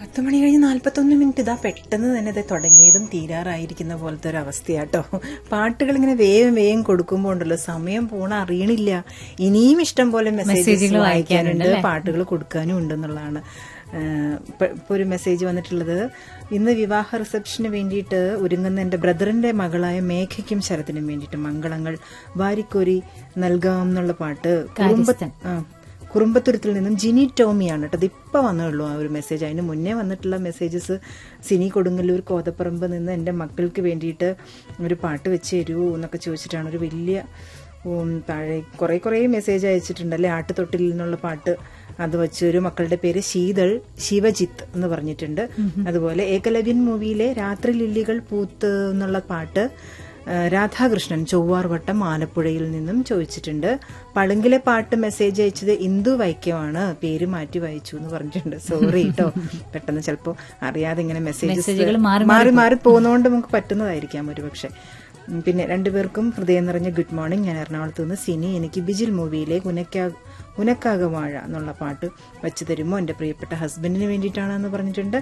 പത്ത് മണി കഴിഞ്ഞ് നാല്പത്തൊന്ന് മിനിറ്റ് ഇതാ പെട്ടെന്ന് തന്നെ ഇത് തുടങ്ങിയതും തീരാറായിരിക്കുന്ന പോലത്തെ ഒരു അവസ്ഥയാട്ടോ പാട്ടുകൾ ഇങ്ങനെ വേഗം വേഗം കൊടുക്കുമ്പോൾ ഉണ്ടല്ലോ സമയം പോണ അറിയണില്ല ഇനിയും ഇഷ്ടം പോലെ മെസ്സേജുകൾ വായിക്കാനുണ്ട് പാട്ടുകൾ കൊടുക്കാനും ഉണ്ടെന്നുള്ളതാണ് ഇപ്പൊ ഒരു മെസ്സേജ് വന്നിട്ടുള്ളത് ഇന്ന് വിവാഹ റിസപ്ഷന് വേണ്ടിയിട്ട് ഒരുങ്ങുന്ന എന്റെ ബ്രദറിന്റെ മകളായ മേഘയ്ക്കും ശരത്തിനും വേണ്ടിയിട്ട് മംഗളങ്ങൾ വാരിക്കോരി നൽകാം എന്നുള്ള പാട്ട് കുടുംബ ആ, കുറുമ്പത്തുരത്തിൽ നിന്നും ജിനി ടോമിയാണ് കേട്ടോ അതിപ്പോൾ വന്നുള്ളൂ ആ ഒരു മെസ്സേജ് അതിന് മുന്നേ വന്നിട്ടുള്ള മെസ്സേജസ് സിനി കൊടുങ്ങല്ലൂർ കോതപ്പറമ്പ് നിന്ന് എൻ്റെ മക്കൾക്ക് വേണ്ടിയിട്ട് ഒരു പാട്ട് വെച്ച് തരൂ എന്നൊക്കെ ചോദിച്ചിട്ടാണ് ഒരു വലിയ ഉം, താഴെ കുറേ കുറേ മെസ്സേജ് അയച്ചിട്ടുണ്ട് അല്ലേ ആട്ടുതൊട്ടിൽ നിന്നുള്ള പാട്ട് അത് വെച്ച് ഒരു മക്കളുടെ പേര് ശീതൾ ശിവജിത്ത് എന്ന് പറഞ്ഞിട്ടുണ്ട് അതുപോലെ ഏകലവ്യൻ മൂവിയിലെ രാത്രി ലില്ലികൾ പൂത്ത് എന്നുള്ള പാട്ട് ആ, രാധാകൃഷ്ണൻ ചൊവ്വാർവട്ടം ആലപ്പുഴയിൽ നിന്നും ചോദിച്ചിട്ടുണ്ട് പളുങ്കിലെ പാട്ട് മെസ്സേജ് അയച്ചത് ഇന്ദു വൈക്കമാണ് പേര് മാറ്റി വായിച്ചു എന്ന് പറഞ്ഞിട്ടുണ്ട് സോറി കേട്ടോ പെട്ടെന്ന് ചിലപ്പോൾ അറിയാതെ ഇങ്ങനെ മെസ്സേജസ് മാറി മാറി പോകുന്നതുകൊണ്ട് നമുക്ക് പറ്റുന്നതായിരിക്കാം ഒരുപക്ഷെ ഉം, പിന്നെ രണ്ടുപേർക്കും ഹൃദയം നിറഞ്ഞ ഗുഡ് മോർണിംഗ് ഞാൻ എറണാകുളത്ത് നിന്ന് സിനി എനിക്ക് ബിജിൽ മൂവിയിലെ ഉനക്കാ ഉനക്കാകവാഴ എന്നുള്ള പാട്ട് വെച്ച് തരുമോ എൻ്റെ പ്രിയപ്പെട്ട ഹസ്ബൻഡിന് വേണ്ടിയിട്ടാണെന്ന് പറഞ്ഞിട്ടുണ്ട്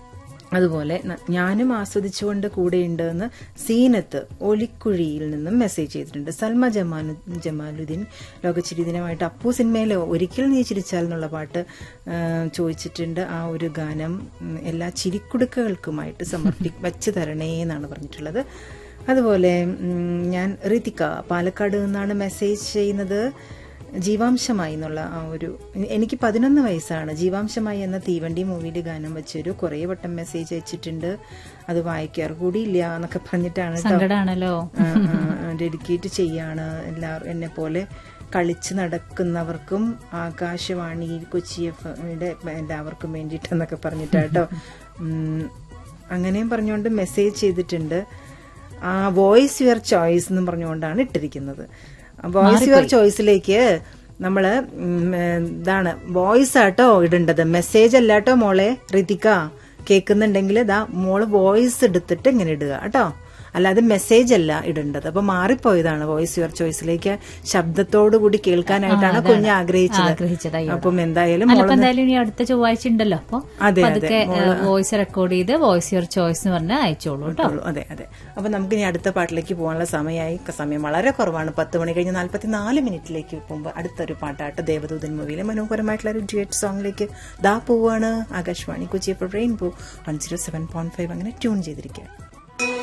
അതുപോലെ ന- ഞാനും ആസ്വദിച്ചുകൊണ്ട് കൂടെയുണ്ട് എന്ന് സീനത്ത് ഒലിക്കുഴിയിൽ നിന്നും മെസ്സേജ് ചെയ്തിട്ടുണ്ട് സൽമ ജമാലു ജമാലുദ്ദീൻ ലോകച്ചിരി ദിനമായിട്ട് അപ്പു സിനിമയിലെ ഒരിക്കൽ നീ ചിരിച്ചാൽ എന്നുള്ള പാട്ട് ആ, ചോദിച്ചിട്ടുണ്ട് ആ ഒരു ഗാനം ഉം, എല്ലാ ചിരിക്കുടുക്കകൾക്കുമായിട്ട് സമർപ്പി വച്ച് തരണേ എന്നാണ് പറഞ്ഞിട്ടുള്ളത് അതുപോലെ ഉം, ഞാൻ ഋതിക പാലക്കാട് നിന്നാണ് മെസ്സേജ് ചെയ്യുന്നത് ജീവാംശമായി എന്നുള്ള ആ ഒരു എനിക്ക് പതിനൊന്ന് വയസ്സാണ് ജീവാംശമായി എന്ന തീവണ്ടി മൂവിയിൽ ഗാനം വെച്ചൊരു കുറേ വട്ടം മെസ്സേജ് അയച്ചിട്ടുണ്ട് അത് വായിക്കാറ് കൂടിയില്ല എന്നൊക്കെ പറഞ്ഞിട്ടാണ് കേട്ടോ സങ്കടാണല്ലോ ഡെഡിക്കേറ്റ് ചെയ്യാണ് എല്ലാവരും എന്നെ പോലെ കളിച്ച് നടക്കുന്നവർക്കും ആകാശവാണി കൊച്ചി എഫ് എല്ലാവർക്കും വേണ്ടിയിട്ടെന്നൊക്കെ പറഞ്ഞിട്ടാട്ടോ ഉം, അങ്ങനെയും പറഞ്ഞുകൊണ്ട് മെസ്സേജ് ചെയ്തിട്ടുണ്ട് ആ വോയിസ് യുവർ ചോയ്സ് എന്ന് പറഞ്ഞുകൊണ്ടാണ് ഇട്ടിരിക്കുന്നത് വോയിസ് യുവർ ചോയ്സിലേക്ക് നമ്മള് ഉം, ഇതാണ് വോയിസ് ആട്ടോ ഇടേണ്ടത് മെസ്സേജ് അല്ലാട്ടോ മോളെ ഋതിക കേൾക്കുന്നുണ്ടെങ്കിൽ ഇതാ മോള് വോയിസ് എടുത്തിട്ട് ഇങ്ങനെ ഇടുക കേട്ടോ അല്ലാതെ മെസ്സേജ് അല്ല ഇടേണ്ടത് അപ്പൊ മാറിപ്പോയതാണ് വോയിസ് യുവർ ചോയ്സിലേക്ക് ശബ്ദത്തോടു കൂടി കേൾക്കാനായിട്ടാണ് കുഞ്ഞ് ആഗ്രഹിച്ചത് ആഗ്രഹിച്ചത് അയ്യോ. അപ്പം എന്തായാലും അല്ല മോള് ഇപ്പൊ എന്തായാലും ഇനി അടുത്ത ചൊവ്വാഴ്ച ഉണ്ടല്ലോ അപ്പൊ അതെ, അതൊക്കെ വോയിസ് റെക്കോർഡ് ചെയ്ത് വോയിസ് യുവർ ചോയ്സ് എന്ന് പറഞ്ഞാൽ അയച്ചോളൂ കേട്ടോ ഉള്ളൂ. അതെ അതെ അപ്പൊ നമുക്ക് ഇനി അടുത്ത പാട്ടിലേക്ക് പോകാനുള്ള സമയമായി ക- സമയം വളരെ കുറവാണ് പത്ത് മണി കഴിഞ്ഞ് നാല്പത്തിനാല് മിനിറ്റിലേക്ക് പോകുമ്പോൾ അടുത്തൊരു പാട്ടാട്ട് ദേവദൂതൻ മൂവിയിലെ മനോഹരമായിട്ടുള്ള ഒരു ഡ്യുവറ്റ് സോങ്ങിലേക്ക് ദാ പോവാണ് Akashvani Kochi rainbow one zero seven point five അങ്ങനെ ട്യൂൺ ചെയ്തിരിക്കുക